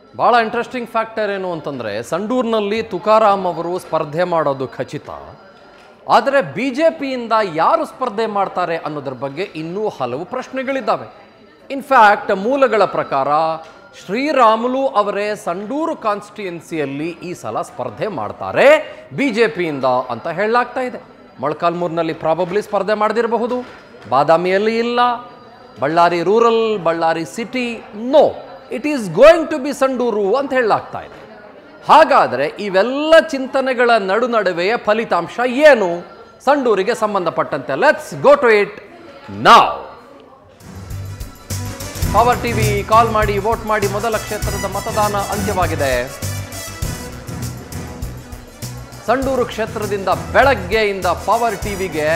ಭಾಳ interesting factor ಏನು ಅಂತಂದರೆ ಸಂಡೂರಿನಲ್ಲಿ ತುಕಾರಾಮ್ ಅವರು ಸ್ಪರ್ಧೆ ಮಾಡೋದು ಖಚಿತ ಆದರೆ ಬಿ ಜೆ ಪಿಯಿಂದ ಯಾರು ಸ್ಪರ್ಧೆ ಮಾಡ್ತಾರೆ ಅನ್ನೋದ್ರ ಬಗ್ಗೆ ಇನ್ನೂ ಹಲವು ಪ್ರಶ್ನೆಗಳಿದ್ದಾವೆ ಇನ್ಫ್ಯಾಕ್ಟ್ ಮೂಲಗಳ ಪ್ರಕಾರ ಶ್ರೀರಾಮುಲು ಅವರೇ ಸಂಡೂರು ಕಾನ್ಸ್ಟಿಟ್ಯುಯೆನ್ಸಿಯಲ್ಲಿ ಈ ಸಲ ಸ್ಪರ್ಧೆ ಮಾಡ್ತಾರೆ ಬಿ ಜೆ ಪಿಯಿಂದ ಅಂತ ಹೇಳಲಾಗ್ತಾ ಇದೆ ಮೊಳಕಾಲ್ಮೂರಿನಲ್ಲಿ ಪ್ರಾಬಬ್ಲಿ ಸ್ಪರ್ಧೆ ಮಾಡದಿರಬಹುದು ಬಾದಾಮಿಯಲ್ಲಿ ಇಲ್ಲ Ballari rural Ballari city no it is going to be Sandur ಅಂತ ಹೇಳಲಾಗ್ತಾ ಇದೆ ಹಾಗಾದರೆ ಇವೆಲ್ಲ ಚಿಂತನೆಗಳ ನಡು ನಡುವೆಯ ಫಲಿತಾಂಶ ಏನು ಸಂಡೂರಿಗೆ ಸಂಬಂಧಪಟ್ಟಂತೆ ಲೆಟ್ಸ್ ಗೋ ಟು ಇಟ್ ನಾವ್ ಪವರ್ ಟಿವಿ ಕಾಲ್ ಮಾಡಿ ವೋಟ್ ಮಾಡಿ ಮೊದಲ ಕ್ಷೇತ್ರದ ಮತದಾನ ಅಂತ್ಯವಾಗಿದೆ ಸಂಡೂರು ಕ್ಷೇತ್ರದಿಂದ ಬೆಳಗ್ಗೆಯಿಂದ ಪವರ್ ಟಿವಿಗೆ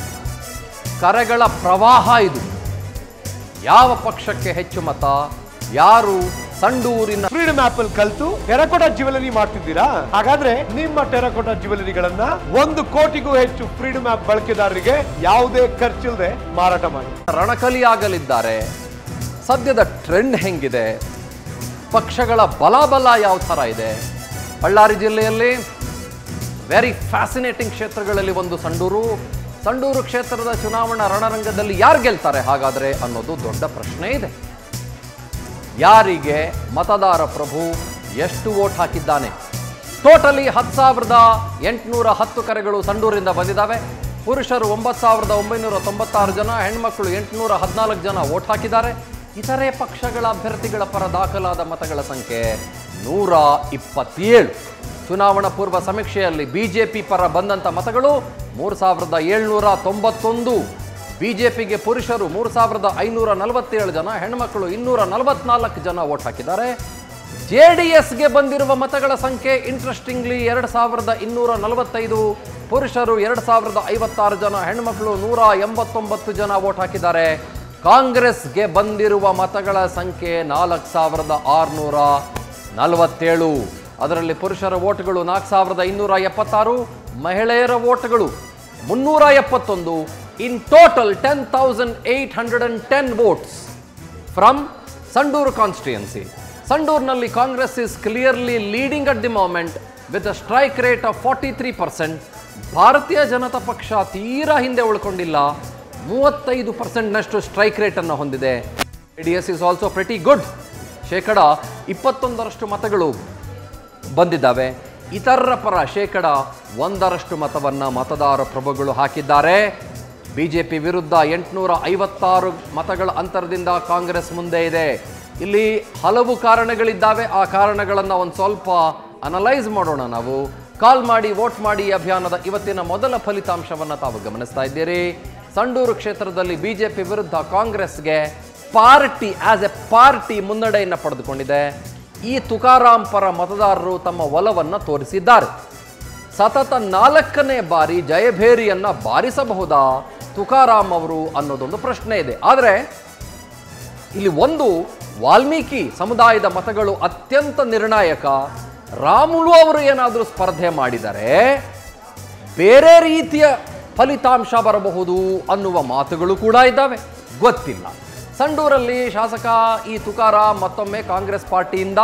ಕರೆಗಳ ಪ್ರವಾಹ ಇದು ಯಾವ ಪಕ್ಷಕ್ಕೆ ಹೆಚ್ಚು ಮತ ಯಾರು ಸಂಡೂರಿನ ಫ್ರೀಡಮ್ ಆಪ್ ಅಲ್ಲಿ ಕಲ್ತು ಟೆರಕೋಟಾ ಜ್ಯುವೆಲರಿ ಮಾಡ್ತಿದ್ದೀರಾ ಹಾಗಾದ್ರೆ ನಿಮ್ಮ ಟೆರಕೋಟಾ ಜ್ಯುವೆಲರಿಗಳನ್ನ ಒಂದು ಕೋಟಿಗೂ ಹೆಚ್ಚು ಫ್ರೀಡಮ್ ಆಪ್ ಬಳಕೆದಾರರಿಗೆ ಯಾವುದೇ ಖರ್ಚಿಲ್ಲದೆ ಮಾರಾಟ ಮಾಡಿ ರಣಕಲಿಯಾಗಲಿದ್ದಾರೆ ಸದ್ಯದ ಟ್ರೆಂಡ್ ಹೆಂಗಿದೆ ಪಕ್ಷಗಳ ಬಲಾಬಲ ಯಾವ ಥರ ಇದೆ ಬಳ್ಳಾರಿ ಜಿಲ್ಲೆಯಲ್ಲಿ ವೆರಿ ಫ್ಯಾಸಿನೇಟಿಂಗ್ ಕ್ಷೇತ್ರಗಳಲ್ಲಿ ಒಂದು ಸಂಡೂರು ಸಂಡೂರು ಕ್ಷೇತ್ರದ ಚುನಾವಣಾ ರಣರಂಗದಲ್ಲಿ ಯಾರು ಗೆಲ್ತಾರೆ ಹಾಗಾದರೆ ಅನ್ನೋದು ದೊಡ್ಡ ಪ್ರಶ್ನೆ ಇದೆ ಯಾರಿಗೆ ಮತದಾರ ಪ್ರಭು ಎಷ್ಟು ವೋಟ್ ಹಾಕಿದ್ದಾನೆ ಟೋಟಲಿ ಹತ್ತು ಸಾವಿರದ ಎಂಟುನೂರ ಹತ್ತು ಕರೆಗಳು ಸಂಡೂರಿಂದ ಬಂದಿದ್ದಾವೆ ಪುರುಷರು ಒಂಬತ್ತು ಸಾವಿರದ ಒಂಬೈನೂರ ತೊಂಬತ್ತಾರು ಜನ ಹೆಣ್ಮಕ್ಳು ಎಂಟುನೂರ ಹದಿನಾಲ್ಕು ಜನ ವೋಟ್ ಹಾಕಿದ್ದಾರೆ ಇತರೆ ಪಕ್ಷಗಳ ಅಭ್ಯರ್ಥಿಗಳ ಪರ ದಾಖಲಾದ ಮತಗಳ ಸಂಖ್ಯೆ ನೂರ ಇಪ್ಪತ್ತೇಳು ಚುನಾವಣಾ ಪೂರ್ವ ಸಮೀಕ್ಷೆಯಲ್ಲಿ ಬಿಜೆಪಿ ಪರ ಬಂದಂಥ ಮತಗಳು ಮೂರು ಸಾವಿರದ ಏಳ್ನೂರ ತೊಂಬತ್ತೊಂದು ಬಿಜೆಪಿಗೆ ಪುರುಷರು ಮೂರು ಸಾವಿರದ ಐನೂರ ನಲವತ್ತೇಳು ಜನ ಹೆಣ್ಮಕ್ಳು ಇನ್ನೂರ ನಲವತ್ನಾಲ್ಕು ಜನ ವೋಟ್ ಹಾಕಿದ್ದಾರೆ ಜೆ ಡಿ ಎಸ್ಗೆ ಬಂದಿರುವ ಮತಗಳ ಸಂಖ್ಯೆ ಇಂಟ್ರೆಸ್ಟಿಂಗ್ಲಿ ಎರಡು ಸಾವಿರದ ಇನ್ನೂರ ನಲವತ್ತೈದು ಪುರುಷರು ಎರಡು ಸಾವಿರದ ಐವತ್ತಾರು ಜನ ಹೆಣ್ಮಕ್ಳು ನೂರ ಎಂಬತ್ತೊಂಬತ್ತು ಜನ ವೋಟ್ ಹಾಕಿದ್ದಾರೆ ಕಾಂಗ್ರೆಸ್ಗೆ ಬಂದಿರುವ ಮತಗಳ ಸಂಖ್ಯೆ ನಾಲ್ಕು ಸಾವಿರದ ಆರುನೂರ ನಲವತ್ತೇಳು ಅದರಲ್ಲಿ ಪುರುಷರ ವೋಟ್ಗಳು ನಾಲ್ಕು ಸಾವಿರದ ಇನ್ನೂರ ಎಪ್ಪತ್ತಾರು ಮಹಿಳೆಯರ ವೋಟ್ಗಳು ಮುನ್ನೂರ ಎಪ್ಪತ್ತೊಂದು in total ten thousand eight hundred and ten votes from Sandur constituency ಸಂಡೂರಿನಲ್ಲಿ Congress is clearly leading at the moment with a strike rate of forty three percent Bharatiya Janata ಪಕ್ಷ ತೀರಾ ಹಿಂದೆ ಉಳ್ಕೊಂಡಿಲ್ಲ ಮೂವತ್ತೈದು ಪರ್ಸೆಂಟ್ನಷ್ಟು ಸ್ಟ್ರೈಕ್ ರೇಟನ್ನು ಹೊಂದಿದೆ D S is also pretty good ಶೇಕಡ ಇಪ್ಪತ್ತೊಂದರಷ್ಟು ಮತಗಳು ಬಂದಿದ್ದಾವೆ ಇತರರ ಪರ ಶೇಕಡ ಒಂದರಷ್ಟು ಮತವನ್ನು ಮತದಾರ ಪ್ರಭುಗಳು ಹಾಕಿದ್ದಾರೆ ಬಿಜೆಪಿ ವಿರುದ್ಧ ಎಂಟುನೂರ ಐವತ್ತಾರು ಮತಗಳ ಅಂತರದಿಂದ ಕಾಂಗ್ರೆಸ್ ಮುಂದೆ ಇದೆ ಇಲ್ಲಿ ಹಲವು ಕಾರಣಗಳಿದ್ದಾವೆ ಆ ಕಾರಣಗಳನ್ನು ಒಂದು ಸ್ವಲ್ಪ ಅನಲೈಸ್ ಮಾಡೋಣ ನಾವು ಕಾಲ್ ಮಾಡಿ ವೋಟ್ ಮಾಡಿ ಅಭಿಯಾನದ ಇವತ್ತಿನ ಮೊದಲ ಫಲಿತಾಂಶವನ್ನು ತಾವು ಗಮನಿಸ್ತಾ ಇದ್ದೀರಿ ಸಂಡೂರು ಕ್ಷೇತ್ರದಲ್ಲಿ ಬಿಜೆಪಿ ವಿರುದ್ಧ ಕಾಂಗ್ರೆಸ್ಗೆ ಪಾರ್ಟಿ ಆಸ್ ಎ ಪಾರ್ಟಿ ಮುನ್ನಡೆಯನ್ನು ಪಡೆದುಕೊಂಡಿದೆ ಈ ತುಕಾರಾಂ ಪರ ಮತದಾರರು ತಮ್ಮ ಒಲವನ್ನು ತೋರಿಸಿದ್ದಾರೆ ಸತತ ನಾಲ್ಕನೇ ಬಾರಿ ಜಯಭೇರಿಯನ್ನ ಬಾರಿಸಬಹುದಾ ತುಕಾರಾಂ ಅವರು ಅನ್ನೋದೊಂದು ಪ್ರಶ್ನೆ ಇದೆ ಆದರೆ ಇಲ್ಲಿ ಒಂದು ವಾಲ್ಮೀಕಿ ಸಮುದಾಯದ ಮತಗಳು ಅತ್ಯಂತ ನಿರ್ಣಾಯಕ ರಾಮುಲು ಅವರು ಏನಾದರೂ ಸ್ಪರ್ಧೆ ಮಾಡಿದರೆ ಬೇರೆ ರೀತಿಯ ಫಲಿತಾಂಶ ಬರಬಹುದು ಅನ್ನುವ ಮಾತುಗಳು ಕೂಡ ಇದ್ದಾವೆ ಗೊತ್ತಿಲ್ಲ ಸಂಡೂರಲ್ಲಿ ಶಾಸಕ ಈ ತುಕಾರಾಂ ಮತ್ತೊಮ್ಮೆ ಕಾಂಗ್ರೆಸ್ ಪಾರ್ಟಿಯಿಂದ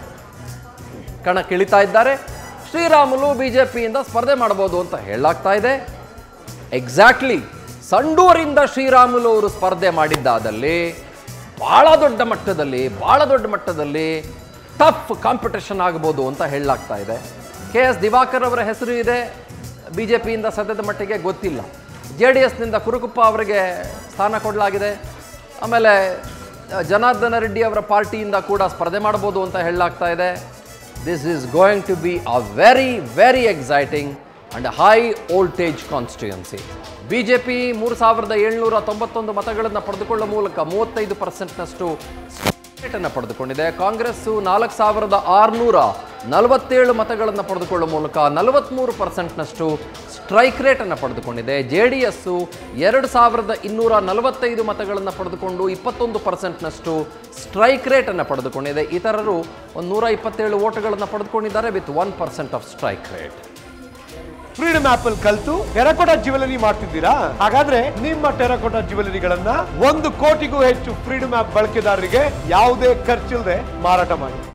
ಕಣಕ್ಕಿಳಿತಾ ಇದ್ದಾರೆ ಶ್ರೀರಾಮುಲು ಬಿಜೆಪಿಯಿಂದ ಸ್ಪರ್ಧೆ ಮಾಡಬಹುದು ಅಂತ ಹೇಳಲಾಗ್ತಾ ಇದೆ ಎಕ್ಸಾಕ್ಟ್ಲಿ ಸಂಡೂರಿಂದ ಶ್ರೀರಾಮುಲು ಅವರು ಸ್ಪರ್ಧೆ ಮಾಡಿದ್ದಾದಲ್ಲಿ ಭಾಳ ದೊಡ್ಡ ಮಟ್ಟದಲ್ಲಿ ಭಾಳ ದೊಡ್ಡ ಮಟ್ಟದಲ್ಲಿ ಟಫ್ ಕಾಂಪಿಟೇಷನ್ ಆಗ್ಬೋದು ಅಂತ ಹೇಳಲಾಗ್ತಾ ಇದೆ ಕೆ ಎಸ್ ದಿವಾಕರ್ ಅವರ ಹೆಸರು ಇದೆ ಬಿ ಜೆ ಪಿಯಿಂದ ಸದ್ಯದ ಮಟ್ಟಿಗೆ ಗೊತ್ತಿಲ್ಲ ಜೆ ಡಿ ಎಸ್ನಿಂದ ಕುರುಕುಪ್ಪ ಅವರಿಗೆ ಸ್ಥಾನ ಕೊಡಲಾಗಿದೆ ಆಮೇಲೆ ಅಹ್, ಜನಾರ್ದನ ರೆಡ್ಡಿ ಅವರ ಪಾರ್ಟಿಯಿಂದ ಕೂಡ ಸ್ಪರ್ಧೆ ಮಾಡ್ಬೋದು ಅಂತ ಹೇಳಲಾಗ್ತಾ ಇದೆ this is going to be a very very exciting and high voltage constituency B J P ಮೂರು ಸಾವಿರದ ಏಳ್ನೂರ ತೊಂಬತ್ತೊಂದು ಮತಗಳನ್ನು ಪಡೆದುಕೊಳ್ಳುವ ಮೂಲಕ ಮೂವತ್ತೈದು ಪರ್ಸೆಂಟ್ನಷ್ಟು ಅನ್ನು ಪಡೆದುಕೊಂಡಿದೆ ಕಾಂಗ್ರೆಸ್ಸು ನಾಲ್ಕು ಸಾವಿರದ ಆರುನೂರ ನಲವತ್ತೇಳು ಮತಗಳನ್ನು ಪಡೆದುಕೊಳ್ಳುವ ಮೂಲಕ ನಲವತ್ತ್ಮೂರು ಪರ್ಸೆಂಟ್ನಷ್ಟು ಸ್ಟ್ರೈಕ್ ರೇಟನ್ನು ಪಡೆದುಕೊಂಡಿದೆ ಜೆ ಡಿ ಎಸ್ಸು ಎರಡು ಸಾವಿರದ ಇನ್ನೂರ ನಲವತ್ತೈದು ಮತಗಳನ್ನು ಪಡೆದುಕೊಂಡು ಇಪ್ಪತ್ತೊಂದು ಪರ್ಸೆಂಟ್ನಷ್ಟು ಸ್ಟ್ರೈಕ್ ರೇಟನ್ನು ಪಡೆದುಕೊಂಡಿದೆ ಇತರರು ಒಂದು ನೂರ ಇಪ್ಪತ್ತೇಳು ಓಟುಗಳನ್ನು ಪಡೆದುಕೊಂಡಿದ್ದಾರೆ with one percent of strike rate freedom app ಅಲ್ಲಿ ಕಲ್ತು ಟೆರಕೋಟಾ ಜ್ಯುವೆಲರಿ ಮಾಡ್ತಿದ್ದೀರಾ ಹಾಗಾದ್ರೆ ನಿಮ್ಮ ಟೆರಕೋಟಾ ಜ್ಯುವೆಲರಿಗಳನ್ನ ಒಂದು ಕೋಟಿಗೂ ಹೆಚ್ಚು ಫ್ರೀಡಮ್ ಆಪ್ ಬಳಕೆದಾರರಿಗೆ ಯಾವುದೇ ಖರ್ಚಿಲ್ಲದೆ ಮಾರಾಟ ಮಾಡಿ